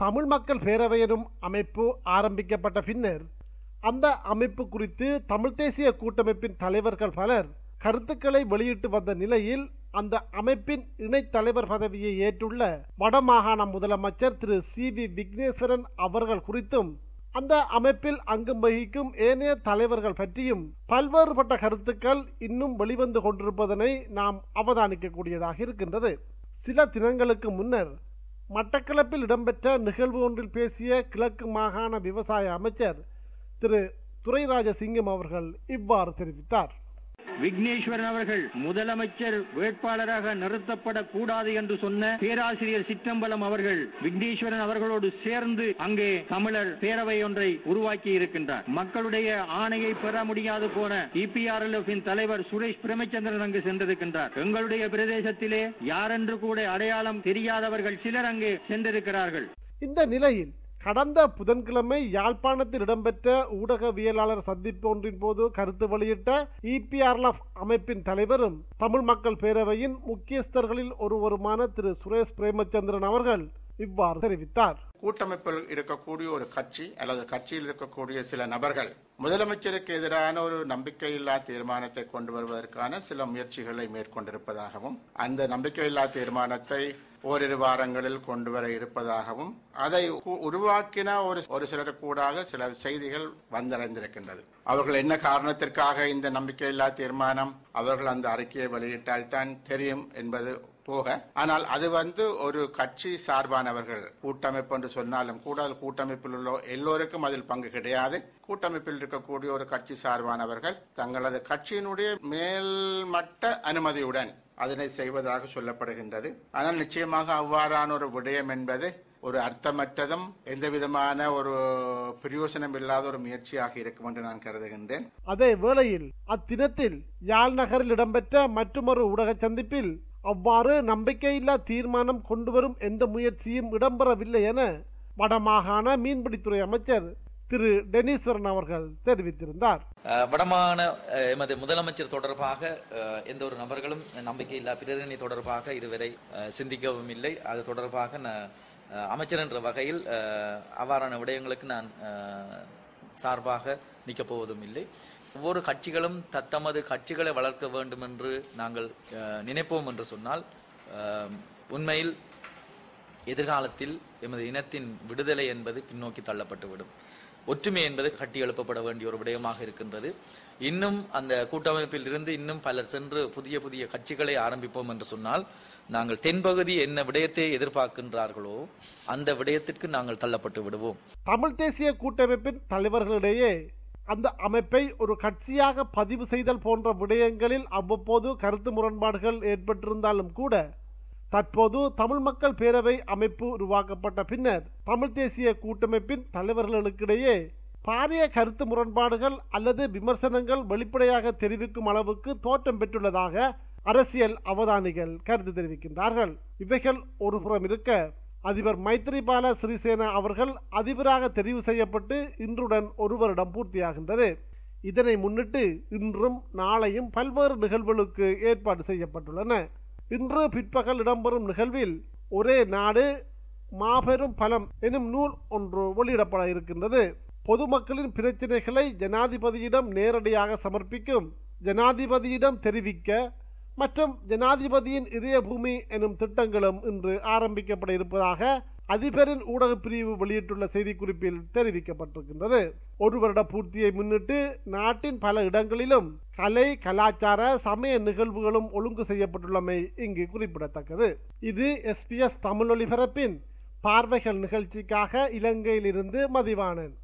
தமிழ் மக்கள் பேரவை எனும் அமைப்பு ஆரம்பிக்கப்பட்ட பின்னர் அந்த அமைப்பு குறித்து தமிழ் தேசிய கூட்டமைப்பின் தலைவர்கள் பலர் கருத்துக்களை வெளியிட்டு வந்த நிலையில் அந்த அமைப்பின் இணைத் தலைவர் பதவியை ஏற்றுள்ள வடமாகாண முதலமைச்சர் திரு சி வி விக்னேஸ்வரன் அவர்கள் குறித்தும் அந்த அமைப்பில் அங்கம் வகிக்கும் ஏனைய தலைவர்கள் பற்றியும் பல்வேறுபட்ட கருத்துக்கள் இன்னும் வெளிவந்து கொண்டிருப்பதனை நாம் அவதானிக்கக்கூடியதாக இருக்கின்றது சில தினங்களுக்கு முன்னர் மட்டக்களப்பில் இடம்பெற்ற நிகழ்வு ஒன்றில் பேசிய கிழக்கு மாகாண விவசாய அமைச்சர் திரு துரைராஜசிங்கம் அவர்கள் இவ்வாறு தெரிவித்தார் விக்னேஸ்வரன் அவர்கள் முதலமைச்சர் வேட்பாளராக நிறுத்தப்படக்கூடாது என்று சொன்ன பேராசிரியர் சிற்றம்பலம் அவர்கள் விக்னேஸ்வரன் அவர்களோடு சேர்ந்து அங்கே தமிழர் பேரவை ஒன்றை உருவாக்கி இருக்கின்றார் மக்களுடைய ஆணையை பெற முடியாது போன இபிஆர்எல்எஃப் தலைவர் சுரேஷ் பிரேமச்சந்திரன் அங்கு சென்றிருக்கின்றார் எங்களுடைய பிரதேசத்திலே யாரென்று கூட அடையாளம் தெரியாதவர்கள் சிலர் அங்கே சென்றிருக்கிறார்கள் இந்த நிலையில் கடந்த புதன்கிழமை யாழ்ப்பாணத்தில் இடம்பெற்ற ஊடகவியலாளர் சந்திப்பு ஒன்றின் போது கருத்து வெளியிட்ட இபிஆர்எஃப் அமைப்பின் தலைவரும் தமிழ் மக்கள் பேரவையின் முக்கியஸ்தர்களில் ஒருவருமான திரு சுரேஷ் பிரேமச்சந்திரன் அவர்கள் இவ்வாறு தெரிவித்தார் கூட்டமைப்பில் இருக்கக்கூடிய ஒரு கட்சி அல்லது கட்சியில் இருக்கக்கூடிய சில நபர்கள் முதலமைச்சருக்கு எதிரான ஒரு நம்பிக்கையில்லா தீர்மானத்தை கொண்டு வருவதற்கான சில முயற்சிகளை மேற்கொண்டிருப்பதாகவும் அந்த நம்பிக்கையில்லா தீர்மானத்தை ஓரிரு வாரங்களில் கொண்டு வர இருப்பதாகவும் அதை உ- உருவாக்கின ஒரு ஒரு சிலருக்கு கூடாக சில செய்திகள் வந்தடைந்திருக்கின்றது அவர்கள் என்ன காரணத்திற்காக இந்த நம்பிக்கையில்லா தீர்மானம் அவர்கள் அந்த அறிக்கையை வெளியிட்டால் தான் தெரியும் என்பது போக ஆனால் அது வந்து ஒரு கட்சி சார்பானவர்கள் கூட்டமைப்பு என்று சொன்னாலும் கூட அது கூட்டமைப்பில் உள்ள எல்லோருக்கும் அதில் பங்கு கிடையாது கூட்டமைப்பில் இருக்கக்கூடிய ஒரு கட்சி சார்பானவர்கள் தங்களது கட்சியினுடைய மேல்மட்ட அனுமதியுடன் அதனை செய்வதாக சொல்லப்படுகின்றது ஆனால் நிச்சயமாக அவ்வாறான ஒரு விடயம் என்பது ஒரு அர்த்தமற்றதும் எந்த விதமான ஒரு பிரயோசனம் இல்லாத ஒரு முயற்சியாக இருக்கும் என்று நான் கருதுகின்றேன் அதே வேளையில் அத்தினத்தில் யாழ் நகரில் இடம்பெற்ற மற்றொரு ஊடக சந்திப்பில் அவ்வாறு நம்பிக்கையில்லா தீர்மானம் கொண்டுவரும் எந்த முயற்சியும் இடம்பெறவில்லை என வடமாகாண மீன்பிடித்துறை அமைச்சர் திரு டெனீஸ்வரன் அவர்கள் தெரிவித்திருந்தார் அஹ், வடமான அஹ், எமது முதலமைச்சர் தொடர்பாக அஹ், எந்த ஒரு நபர்களும் நம்பிக்கையில்லா பிரேரணை தொடர்பாக இதுவரை அஹ், சிந்திக்கவும் இல்லை அது தொடர்பாக நான் அஹ், அமைச்சர் என்ற வகையில் அஹ், அவ்வாறான விடயங்களுக்கு நான் அஹ், சார்பாக நிற்கப் போவதும் இல்லை ஒவ்வொரு கட்சிகளும் தத்தமது கட்சிகளை வளர்க்க வேண்டும் என்று நாங்கள் அஹ், நினைப்போம் என்று சொன்னால் அஹ், உண்மையில் எதிர்காலத்தில் எமது இனத்தின் விடுதலை என்பது பின்னோக்கி தள்ளப்பட்டுவிடும் ஒற்றுமை என்பது கட்டி எழுப்பப்பட வேண்டிய ஒரு விடயமாக இருக்கின்றது இன்னும் அந்த கூட்டமைப்பில் இருந்து இன்னும் பலர் சென்று புதிய புதிய கட்சிகளை ஆரம்பிப்போம் என்று சொன்னால் நாங்கள் தென்பகுதி என்ன விடயத்தை எதிர்பார்க்கின்றார்களோ அந்த விடயத்திற்கு நாங்கள் தள்ளப்பட்டு விடுவோம் தமிழ் தேசிய கூட்டமைப்பின் தலைவர்களிடையே அந்த அமைப்பை ஒரு கட்சியாக பதிவு செய்தல் போன்ற விடயங்களில் அவ்வப்போது கருத்து முரண்பாடுகள் ஏற்பட்டிருந்தாலும் கூட தற்போது தமிழ் மக்கள் பேரவை அமைப்பு உருவாக்கப்பட்ட பின்னர் தமிழ் தேசிய கூட்டமைப்பின் தலைவர்களுக்கிடையே பாரிய கருத்து முரண்பாடுகள் அல்லது விமர்சனங்கள் வெளிப்படையாக தெரிவிக்கும் அளவுக்கு தோற்றம் பெற்றுள்ளதாக அரசியல் அவதானிகள் கருத்து தெரிவிக்கின்றார்கள் இவைகள் ஒருபுறம் இருக்க அதிபர் மைத்ரிபால சிறிசேனா அவர்கள் அதிபராக தெரிவு செய்யப்பட்டு இன்றுடன் ஒரு வருடம் பூர்த்தியாகின்றது இதனை முன்னிட்டு இன்றும் நாளையும் பல்வேறு நிகழ்வுகளுக்கு ஏற்பாடு செய்யப்பட்டுள்ளன இன்று பிற்பகல் இடம்பெறும் நிகழ்வில் ஒரே நாடு மாபெரும் பலம் எனும் நூல் ஒன்று வெளியிடப்பட இருக்கின்றது பொதுமக்களின் பிரச்சினைகளை ஜனாதிபதியிடம் நேரடியாக சமர்ப்பிக்கும் ஜனாதிபதியிடம் தெரிவிக்க மற்றும் ஜனாதிபதியின் இதயபூமி எனும் திட்டங்களும் இன்று ஆரம்பிக்கப்பட இருப்பதாக அதிபரின் ஊடகப் பிரிவு வெளியிட்டுள்ள செய்திக்குறிப்பில் தெரிவிக்கப்பட்டிருக்கின்றது ஒரு வருட பூர்த்தியை முன்னிட்டு நாட்டின் பல இடங்களிலும் கலை கலாச்சார சமய நிகழ்வுகளும் ஒழுங்கு செய்யப்பட்டுள்ளமை இங்கு குறிப்பிடத்தக்கது இது எஸ்பிஎஸ் தமிழ் ஒலிபரப்பின் பார்வைகள் நிகழ்ச்சிக்காக இலங்கையிலிருந்து மதிவானன்